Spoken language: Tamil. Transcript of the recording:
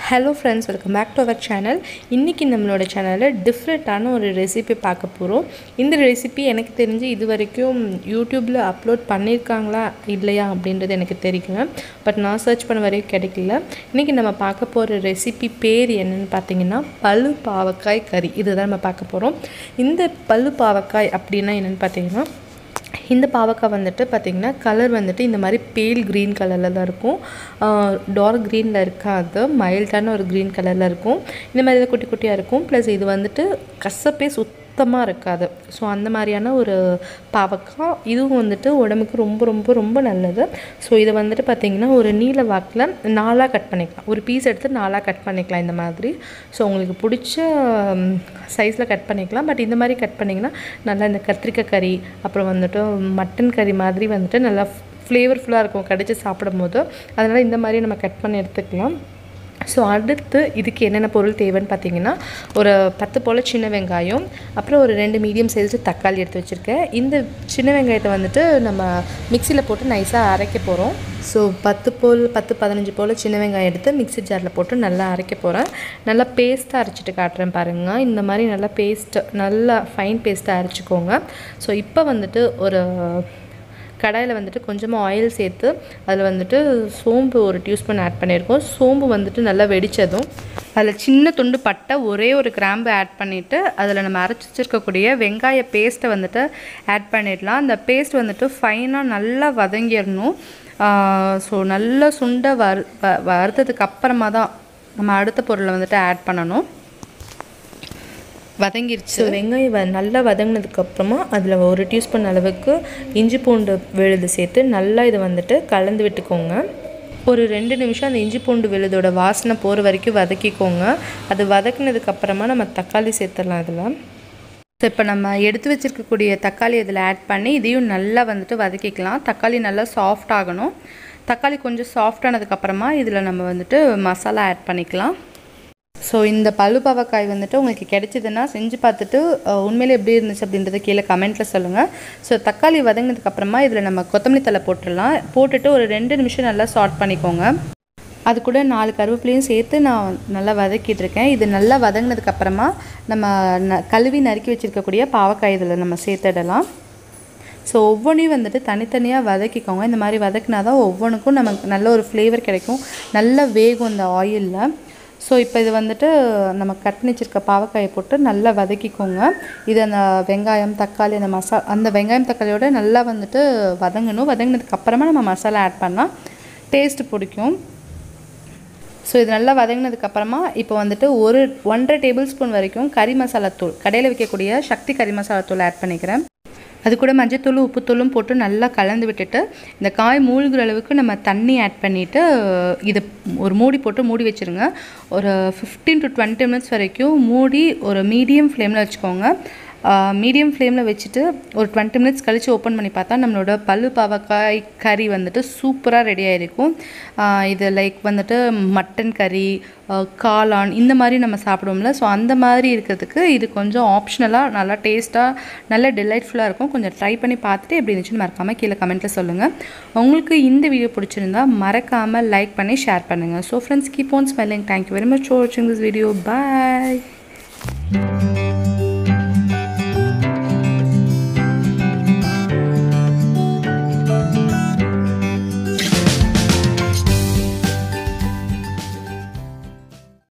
hello friends welcome back to our channel இன்றைக்கி நம்மளோட சேனலில் டிஃப்ரெண்ட்டான ஒரு ரெசிபி பார்க்க போகிறோம் இந்த ரெசிபி எனக்கு தெரிஞ்சு இது வரைக்கும் யூடியூப்பில் அப்லோட் பண்ணியிருக்காங்களா இல்லையா அப்படின்றது எனக்கு தெரியல பட் நான் சர்ச் பண்ண வரைக்கும் கிடைக்கல இன்றைக்கி நம்ம பார்க்க போகிற ரெசிபி பேர் என்னென்னு பார்த்தீங்கன்னா பழு பாவக்காய் கறி இதுதான் நம்ம பார்க்க போகிறோம் இந்த பழு பாவக்காய் அப்படின்னா என்னென்னு பார்த்தீங்கன்னா இந்த பாவக்காய் வந்துட்டு பார்த்திங்கன்னா கலர் வந்துட்டு இந்த மாதிரி பேல் க்ரீன் கலரில் தான் இருக்கும் டார்க் க்ரீனில் இருக்காது மைல்டான ஒரு க்ரீன் கலரில் இருக்கும் இந்த மாதிரி தான் குட்டி குட்டியாக இருக்கும் ப்ளஸ் இது வந்துட்டு கசப்பே சுத்தமாக இருக்காது ஸோ அந்த மாதிரியான ஒரு பாவக்காய் இதுவும் வந்துட்டு உடம்புக்கு ரொம்ப ரொம்ப ரொம்ப நல்லது ஸோ இதை வந்துட்டு பார்த்திங்கன்னா ஒரு நீல வாக்கில் நாலாக கட் பண்ணிக்கலாம் ஒரு பீஸ் எடுத்து நாலாக கட் பண்ணிக்கலாம் இந்த மாதிரி ஸோ உங்களுக்கு பிடிச்ச சைஸில் கட் பண்ணிக்கலாம் பட் இந்த மாதிரி கட் பண்ணிங்கன்னா நல்லா இந்த கத்திரிக்காய் கறி அப்புறம் வந்துட்டு மட்டன் கறி மாதிரி வந்துட்டு நல்லா ஃப்ளேவர்ஃபுல்லாக இருக்கும் கடிச்சு சாப்பிடும் போது அதனால் இந்த மாதிரி நம்ம கட் பண்ணி எடுத்துக்கலாம் ஸோ அடுத்து இதுக்கு என்னென்ன பொருள் தேவைன்னு பார்த்தீங்கன்னா ஒரு பத்து போல் சின்ன வெங்காயம் அப்புறம் ஒரு ரெண்டு மீடியம் சைஸு தக்காளி எடுத்து வச்சுருக்கேன் இந்த சின்ன வெங்காயத்தை வந்துட்டு நம்ம மிக்சியில் போட்டு நைஸாக அரைக்க போகிறோம் ஸோ பத்து போல் பத்து பதினஞ்சு போல் சின்ன வெங்காயம் எடுத்து மிக்ஸி ஜாரில் போட்டு நல்லா அரைக்க போகிறேன் நல்லா பேஸ்ட்டாக அரைச்சிட்டு காட்டுறேன் பாருங்கள் இந்த மாதிரி நல்லா பேஸ்ட்டு நல்லா ஃபைன் பேஸ்ட்டாக அரைச்சிக்கோங்க ஸோ இப்போ வந்துட்டு ஒரு கடாயில் வந்துட்டு கொஞ்சமாக ஆயில் சேர்த்து அதில் வந்துட்டு சோம்பு ஒரு டியூஸ்பூன் ஆட் பண்ணியிருக்கோம் சோம்பு வந்துட்டு நல்லா வெடித்ததும் அதில் சின்ன துண்டு பட்டை ஒரே ஒரு கிராம்பு ஆட் பண்ணிவிட்டு அதில் நம்ம அரைச்சி வச்சிருக்கக்கூடிய வெங்காய பேஸ்ட்டை வந்துட்டு ஆட் பண்ணிடலாம் அந்த பேஸ்ட் வந்துட்டு ஃபைனாக நல்லா வதங்கிடணும் ஸோ நல்லா சுண்டை வறு வ வறுத்ததுக்கு அப்புறமா தான் நம்ம அடுத்த பொருளை வந்துட்டு ஆட் பண்ணணும் வதங்கிருச்சு வெங்காயம் வ நல்லா வதங்கினதுக்கப்புறமா அதில் ஒரு டீஸ்பூன் அளவுக்கு இஞ்சி பூண்டு விழுது சேர்த்து நல்லா இதை வந்துட்டு கலந்து விட்டுக்கோங்க ஒரு ரெண்டு நிமிஷம் அந்த இஞ்சி பூண்டு விழுதோட வாசனை போகிற வரைக்கும் வதக்கிக்கோங்க அது வதக்கினதுக்கப்புறமா நம்ம தக்காளி சேர்த்துடலாம் இதில் ஸோ இப்போ நம்ம எடுத்து வச்சுருக்கக்கூடிய தக்காளி இதில் ஆட் பண்ணி இதையும் நல்லா வந்துட்டு வதக்கிக்கலாம் தக்காளி நல்லா சாஃப்ட் ஆகணும் தக்காளி கொஞ்சம் சாஃப்ட் ஆனதுக்கப்புறமா இதில் நம்ம வந்துட்டு மசாலா ஆட் பண்ணிக்கலாம் ஸோ இந்த பழு பாவக்காய் வந்துட்டு உங்களுக்கு கிடைச்சிதுன்னா செஞ்சு பார்த்துட்டு உண்மையிலே எப்படி இருந்துச்சு அப்படின்றத கீழே கமெண்ட்டில் சொல்லுங்கள் ஸோ தக்காளி வதங்கினதுக்கப்புறமா இதில் நம்ம கொத்தமல்லி தலை போட்டுடலாம் போட்டுட்டு ஒரு ரெண்டு நிமிஷம் நல்லா சார்ட் பண்ணிக்கோங்க அது கூட நாலு கருவேப்பிலையும் சேர்த்து நான் நல்லா வதக்கிட்டு இருக்கேன் இது நல்லா வதங்கினதுக்கப்புறமா நம்ம ந கழுவி நறுக்கி வச்சுருக்கக்கூடிய பாவக்காய் இதில் நம்ம சேர்த்துடலாம் ஸோ ஒவ்வொன்றையும் வந்துட்டு தனித்தனியாக வதக்கிக்கோங்க இந்த மாதிரி வதக்கினா தான் ஒவ்வொன்றுக்கும் நமக்கு நல்ல ஒரு ஃப்ளேவர் கிடைக்கும் நல்ல வேகும் இந்த ஆயிலில் ஸோ இப்போ இது வந்துட்டு நம்ம கட் பண்ணி வச்சுருக்க பாவக்காயை போட்டு நல்லா வதக்கிக்கோங்க இது அந்த வெங்காயம் தக்காளி அந்த மசா அந்த வெங்காயம் தக்காளியோட நல்லா வந்துட்டு வதங்கணும் வதங்கினதுக்கு அப்புறமா நம்ம மசாலா ஆட் பண்ணால் டேஸ்ட்டு பிடிக்கும் ஸோ இது நல்லா வதங்கினதுக்கப்புறமா இப்போ வந்துட்டு ஒரு ஒன்றரை டேபிள் ஸ்பூன் வரைக்கும் கறி மசாலா தூள் கடையில் விற்கக்கூடிய சக்தி கறி மசாலா தூள் ஆட் பண்ணிக்கிறேன் அது கூட மஞ்சத்தூள் உப்புத்தூளும் போட்டு நல்லா கலந்து விட்டுட்டு இந்த காய் மூழ்கிற அளவுக்கு நம்ம தண்ணி ஆட் பண்ணிவிட்டு இதை ஒரு மூடி போட்டு மூடி வச்சுருங்க ஒரு ஃபிஃப்டீன் டு டுவெண்ட்டி மினிட்ஸ் வரைக்கும் மூடி ஒரு மீடியம் ஃப்ளேமில் வச்சுக்கோங்க மீடியம் ஃப்ளேமில் வச்சுட்டு ஒரு டுவெண்ட்டி மினிட்ஸ் கழித்து ஓப்பன் பண்ணி பார்த்தா நம்மளோட பல்லு பாவக்காய் கறி வந்துட்டு சூப்பராக ரெடி ஆகிருக்கும் இது லைக் வந்துட்டு மட்டன் கறி காளான் இந்த மாதிரி நம்ம சாப்பிடுவோம்ல ஸோ அந்த மாதிரி இருக்கிறதுக்கு இது கொஞ்சம் ஆப்ஷனலாக நல்லா டேஸ்ட்டாக நல்ல டிலைட்ஃபுல்லாக இருக்கும் கொஞ்சம் ட்ரை பண்ணி பார்த்துட்டு எப்படி இருந்துச்சுன்னு மறக்காமல் கீழே கமெண்ட்டில் சொல்லுங்கள் உங்களுக்கு இந்த வீடியோ பிடிச்சிருந்தா மறக்காமல் லைக் பண்ணி ஷேர் பண்ணுங்கள் so friends keep on smiling thank you very much for வாட்சிங் திஸ் வீடியோ பாய்